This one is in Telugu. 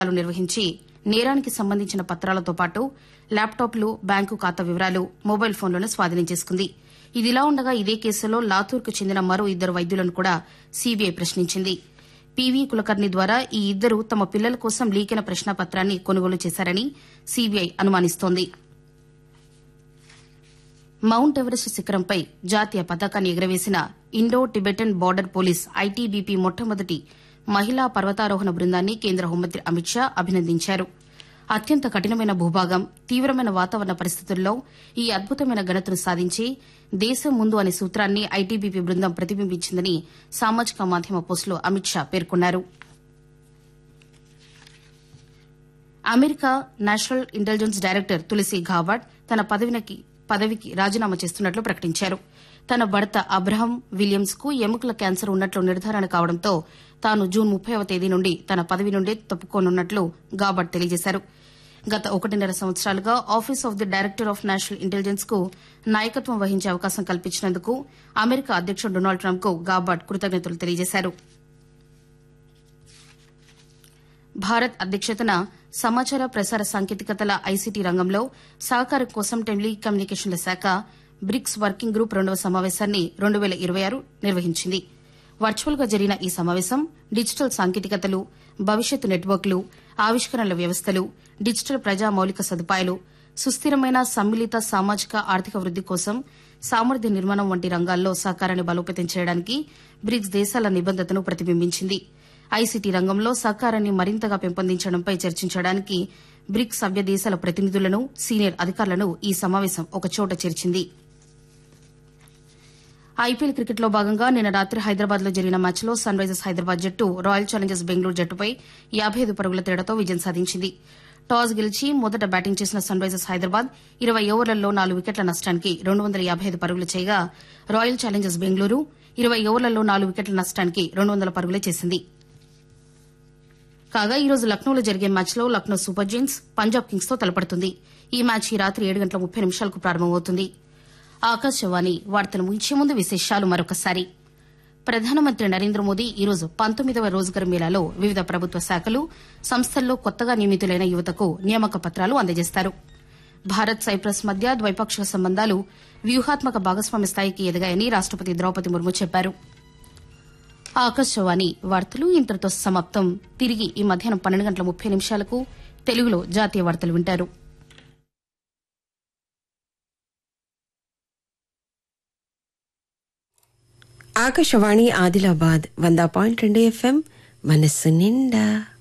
లు నిర్వహించి నేరానికి సంబంధించిన పత్రాలతో పాటు ల్యాప్టాప్లు బ్యాంకు ఖాతా వివరాలు మొబైల్ ఫోన్లను స్వాధీనం చేసుకుంది ఇదిలా ఉండగా ఇదే కేసులో లాతూర్కు చెందిన మరో ఇద్దరు వైద్యులను కూడా సీబీఐ ప్రశ్నించింది పీవీ కులకర్ణి ద్వారా ఈ ఇద్దరు తమ పిల్లల కోసం లీకైన ప్రశ్నాపత్రాన్ని కొనుగోలు చేశారని సీబీఐ అనుమానిస్తోంది మౌంట్ ఎవరెస్ట్ శిఖరంపై జాతీయ పతాకాన్ని ఎగురవేసిన Indo Tibetan border police ITBP మొట్టమొదటి మహిళా పర్వతారోహణ బృందాన్ని కేంద్ర హోంమంత్రి అమిత్ షా అభినందించారు అత్యంత కఠినమైన భూభాగం తీవ్రమైన వాతావరణ పరిస్థితుల్లో ఈ అద్భుతమైన ఘనతను సాధించి దేశం ముందు అనే సూత్రాన్ని ఐటీబీపీ బృందం ప్రతిబింబించిందని సామాజిక మాధ్యమ పోస్టులో అమిత్ షా పేర్కొన్నారు America national intelligence director Tulsi Gabbard తన పదవికి పదవికి రాజీనామా చేస్తున్నట్లు ప్రకటించారు తన భర్త అబ్రహం విలియమ్స్ కు ఎముకల క్యాన్సర్ ఉన్నట్లు నిర్ధారణ కావడంతో తాను జూన్ ముప్పైవ తేదీ నుండి తన పదవి నుండి తప్పుకోనున్నట్లు గాబట్ తెలియజేశారు గత ఒకటిన్నర సంవత్సరాలుగా office of the director of national intelligence కు నాయకత్వం వహించే అవకాశం కల్పించినందుకు అమెరికా అధ్యకుడు డొనాల్డ్ ట్రంప్ కు గాబట్ కృతజ్ఞతలు తెలియజేశారు భారత్ అధ్యక్షతన సమాచార ప్రసార సాంకేతికతల ఐసీటీ రంగంలో సహకారం కోసం టెలికమ్యూనికేషన్ల శాఖ బ్రిక్స్ వర్కింగ్ గ్రూప్ రెండవ సమావేశాన్ని రెండు వేల ఇరవై ఆరు నిర్వహించింది వర్చువల్ గా జరిగిన ఈ సమావేశం డిజిటల్ సాంకేతికతలు భవిష్యత్తు నెట్వర్క్లు ఆవిష్కరణల వ్యవస్థలు డిజిటల్ ప్రజా మౌలిక సదుపాయాలు సుస్థిరమైన సమ్మిళిత సామాజిక ఆర్థిక వృద్ది కోసం సామర్థ్య నిర్మాణం వంటి రంగాల్లో సహకారాన్ని బలోపేతం చేయడానికి బ్రిక్స్ దేశాల నిబద్దతను ప్రతిబింబించింది ఐసీటీ రంగంలో సహకారాన్ని మరింతగా పెంపొందించడంపై చర్చించడానికి బ్రిక్స్ సభ్య దేశాల ప్రతినిధులను సీనియర్ అధికారులను ఈ సమావేశం ఒకచోట చేర్చింది ఐపీఎల్ క్రికెట్లో భాగంగా నిన్న రాత్రి హైదరాబాద్ లో జరిగిన మ్యాచ్లో సన్ రైజర్స్ హైదరాబాద్ జట్టు రాయల్ ఛాలెంజర్స్ బెంగళూరు జట్టుపై యాబై ఐదు పరుగుల తేడాతో విజయం సాధించింది టాస్ గెలిచి మొదట బ్యాటింగ్ చేసిన సన్ రైజర్స్ హైదరాబాద్ ఇరవై ఓవర్లలో నాలుగు వికెట్ల నష్టానికి రెండు వందల యాబై ఐదు పరుగులు చేయగా రాయల్ ఛాలెంజర్స్ బెంగళూరు ఇరవై ఓవర్లలో నాలుగు వికెట్ల నష్టానికి రెండు వందల పరుగులే చేసింది కాగా ఈ రోజు లక్నోలో జరిగే మ్యాచ్లో Lucknow super giants Punjab kings తో తలపడుతుంది ఈ మ్యాచ్ ఈ రాత్రి ఏడు గంటల ముప్పై నిమిషాలకు ప్రారంభమవుతుంది ఆకాశవాణి వార్తలు ముగించే ముందు విశేషాలు మరొకసారి ప్రధానమంత్రి నరేంద్ర మోదీ ఈ రోజు పంతొమ్మిదవ రోజ్గర్ మేళాలో వివిధ ప్రభుత్వ శాఖలు సంస్థల్లో కొత్తగా నియమితులైన యువతకు నియామక పత్రాలు అందజేస్తారు భారత్ సైప్రస్ మధ్య ద్వైపాక్షిక సంబంధాలు వ్యూహాత్మక భాగస్వామ్య స్థాయికి ఎదిగాయని రాష్టపతి ద్రౌపది ముర్ము చెప్పారు ఆకాశవాణి వార్తలు ఇంతటితో సమాప్తం తిరిగి ఈ మధ్యాహ్నం పన్నెండు గంటల ముప్పై నిమిషాలకు తెలుగులో జాతీయ వార్తలు వింటారు ఆకాశవాణి ఆదిలాబాద్ వంద పాయింట్ రెండు ఎఫ్ఎం మనస్సు నిండా